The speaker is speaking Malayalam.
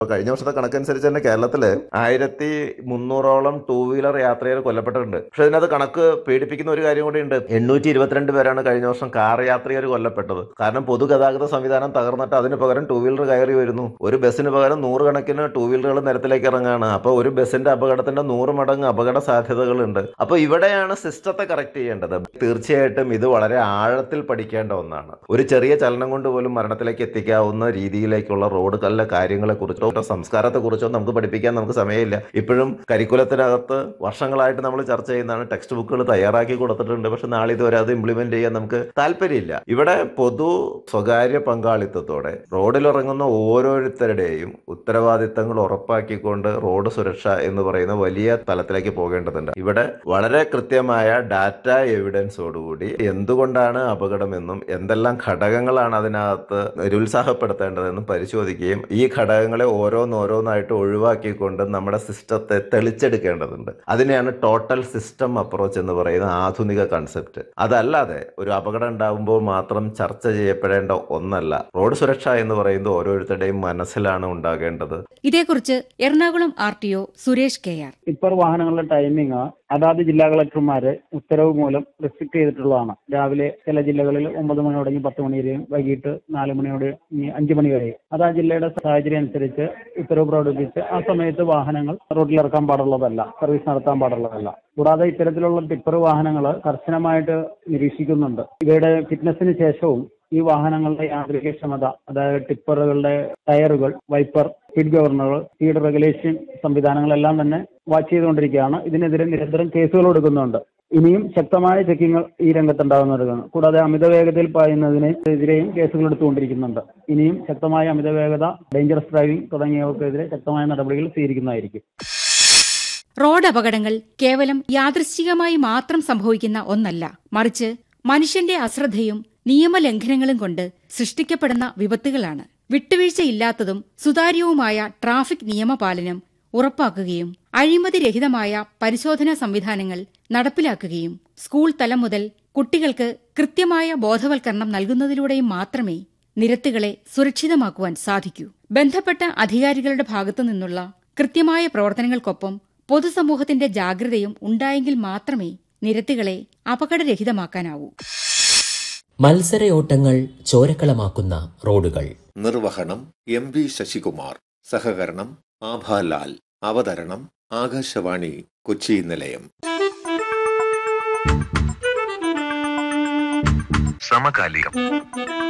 ഇപ്പൊ കഴിഞ്ഞ വർഷത്തെ കണക്കനുസരിച്ച് തന്നെ കേരളത്തില് ആയിരത്തി മുന്നൂറോളം ടൂ വീലർ യാത്രികർ കൊല്ലപ്പെട്ടിട്ടുണ്ട് പക്ഷെ ഇതിനകത്ത് കണക്ക് പേടിപ്പിക്കുന്ന ഒരു കാര്യം കൂടി ഉണ്ട് എണ്ണൂറ്റി ഇരുപത്തിരണ്ട് പേരാണ് കഴിഞ്ഞ വർഷം കാർ യാത്രികർ കൊല്ലപ്പെട്ടത് കാരണം പൊതുഗതാഗത സംവിധാനം തകർന്നിട്ട് അതിന് പകരം ടൂ വീലർ കയറി വരുന്നു ഒരു ബസ്സിന് പകരം നൂറുകണക്കിന് ടൂ വീലറുകൾ നിരത്തിലേക്ക് ഇറങ്ങാണ് അപ്പോൾ ഒരു ബസ്സിന്റെ അപകടത്തിന്റെ നൂറ് മടങ്ങ് അപകട സാധ്യതകളുണ്ട് അപ്പോൾ ഇവിടെയാണ് സിസ്റ്റത്തെ കറക്റ്റ് ചെയ്യേണ്ടത് തീർച്ചയായിട്ടും ഇത് വളരെ ആഴത്തിൽ പഠിക്കേണ്ട ഒന്നാണ് ഒരു ചെറിയ ചലനം കൊണ്ട് പോലും മരണത്തിലേക്ക് എത്തിക്കാവുന്ന രീതിയിലേക്കുള്ള റോഡ് കല്ല കാര്യങ്ങളെ കുറിച്ചോ സംസ്കാരത്തെ കുറിച്ചോ നമുക്ക് പഠിപ്പിക്കാൻ നമുക്ക് സമയമില്ല ഇപ്പോഴും കരിക്കുലത്തിനകത്ത് വർഷങ്ങളായിട്ട് നമ്മൾ ചർച്ച ചെയ്യുന്നതാണ് ടെക്സ്റ്റ് ബുക്കുകൾ തയ്യാറാക്കി കൊടുത്തിട്ടുണ്ട് പക്ഷെ നാളെ ഇതുവരെ അത് ഇംപ്ലിമെന്റ് ചെയ്യാൻ നമുക്ക് താല്പര്യമില്ല ഇവിടെ പൊതു സ്വകാര്യ പങ്കാളിത്തത്തോടെ റോഡിലിറങ്ങുന്ന ഓരോരുത്തരുടെയും ഉത്തരവാദിത്തങ്ങൾ ഉറപ്പാക്കിക്കൊണ്ട് റോഡ് സുരക്ഷ എന്ന് പറയുന്ന വലിയ തലത്തിലേക്ക് പോകേണ്ടതുണ്ട് ഇവിടെ വളരെ കൃത്യമായ ഡാറ്റ എവിഡൻസോടുകൂടി എന്തുകൊണ്ടാണ് അപകടമെന്നും എന്തെല്ലാം ഘടകങ്ങളാണ് അതിനകത്ത് നിരുത്സാഹപ്പെടുത്തേണ്ടതെന്നും പരിശോധിക്കുകയും ഈ ഘടകങ്ങളെ ഓരോന്നോരോന്നായിട്ട് ഒഴിവാക്കിക്കൊണ്ട് നമ്മുടെ സിസ്റ്റത്തെ തെളിച്ചെടുക്കേണ്ടതുണ്ട് അതിനെയാണ് ടോട്ടൽ സിസ്റ്റം അപ്രോച്ച് എന്ന് പറയുന്ന ആധുനിക കൺസെപ്റ്റ് അതല്ലാതെ ഒരു അപകടം ഉണ്ടാകുമ്പോൾ മാത്രം ചർച്ച ചെയ്യപ്പെടേണ്ട ഒന്നല്ല റോഡ് സുരക്ഷ എന്ന് പറയുന്നത് ഓരോരുത്തരുടെയും മനസ്സിലാണ് ഉണ്ടാകേണ്ടത് ഇതേക്കുറിച്ച് Ernakulam R T O Suresh K R tipper വാഹനങ്ങളുടെ ടൈമിംഗ് അതാത് ജില്ലാ കളക്ടർമാര് ഉത്തരവ് മൂലം റെസ്ട്രിക്ട് ചെയ്തിട്ടുള്ളതാണ് രാവിലെ ചില ജില്ലകളിൽ ഒമ്പത് മണി തുടങ്ങി പത്ത് മണി വരെയും വൈകിട്ട് നാല് മണിയോട് ഇനി അഞ്ച് മണി വരെയും അത് ആ ജില്ലയുടെ സാഹചര്യം അനുസരിച്ച് ഉത്തരവ് പുറപ്പെടുവിച്ച് ആ സമയത്ത് വാഹനങ്ങൾ റോഡിൽ ഇറക്കാൻ പാടുള്ളതല്ല സർവീസ് നടത്താൻ പാടുള്ളതല്ല കൂടാതെ ഇത്തരത്തിലുള്ള ടിപ്പർ വാഹനങ്ങൾ കർശനമായിട്ട് നിരീക്ഷിക്കുന്നുണ്ട് ഇവയുടെ ഫിറ്റ്നസിന് ശേഷവും ഈ വാഹനങ്ങളുടെ യാന്ത്രികക്ഷമത അതായത് ടിപ്പറുകളുടെ ടയറുകൾ വൈപ്പർ സ്പീഡ് ഗവർണറുകൾ സ്പീഡ് റെഗുലേഷൻ സംവിധാനങ്ങളെല്ലാം തന്നെ വാച്ച് ചെയ്തുകൊണ്ടിരിക്കുകയാണ് ഇതിനെതിരെ നിരന്തരം കേസുകൾ എടുക്കുന്നുണ്ട് ഇനിയും ശക്തമായ ചെക്കിങ്ങൾ ഈ രംഗത്തുണ്ടാകുന്നതാണ് കൂടാതെ അമിത വേഗതയിൽ പായുന്നതിനെതിരെയും കേസുകൾ എടുത്തുകൊണ്ടിരിക്കുന്നുണ്ട് ഇനിയും ശക്തമായ അമിത വേഗത ഡേഞ്ചറസ് ഡ്രൈവിംഗ് തുടങ്ങിയവർക്കെതിരെ ശക്തമായ നടപടികൾ സ്വീകരിക്കുന്നതായിരിക്കും റോഡ് അപകടങ്ങൾ കേവലം യാദൃശ്ചികമായി മാത്രം സംഭവിക്കുന്ന ഒന്നല്ല മറിച്ച് മനുഷ്യന്റെ അശ്രദ്ധയും നിയമലംഘനങ്ങളും കൊണ്ട് സൃഷ്ടിക്കപ്പെടുന്ന വിപത്തുകളാണ് വിട്ടുവീഴ്ചയില്ലാത്തതും സുതാര്യവുമായ ട്രാഫിക് നിയമപാലനം ഉറപ്പാക്കുകയും അഴിമതിരഹിതമായ പരിശോധനാ സംവിധാനങ്ങൾ നടപ്പിലാക്കുകയും സ്കൂൾ തലം മുതൽ കുട്ടികൾക്ക് കൃത്യമായ ബോധവൽക്കരണം നൽകുന്നതിലൂടെയും മാത്രമേ നിരത്തുകളെ സുരക്ഷിതമാക്കുവാൻ സാധിക്കൂ ബന്ധപ്പെട്ട അധികാരികളുടെ ഭാഗത്തു നിന്നുള്ള കൃത്യമായ പ്രവർത്തനങ്ങൾക്കൊപ്പം പൊതുസമൂഹത്തിന്റെ ജാഗ്രതയും ഉണ്ടായെങ്കിൽ മാത്രമേ നിരത്തുകളെ അപകടരഹിതമാക്കാനാവൂ മത്സരയോട്ടങ്ങൾ ചോരക്കളമാക്കുന്ന റോഡുകൾ നിർവഹണം എം വി ശശികുമാർ സഹകരണം ആഭാലാൽ അവതരണം ആകാശവാണി കൊച്ചി നിലയം സമകാലികം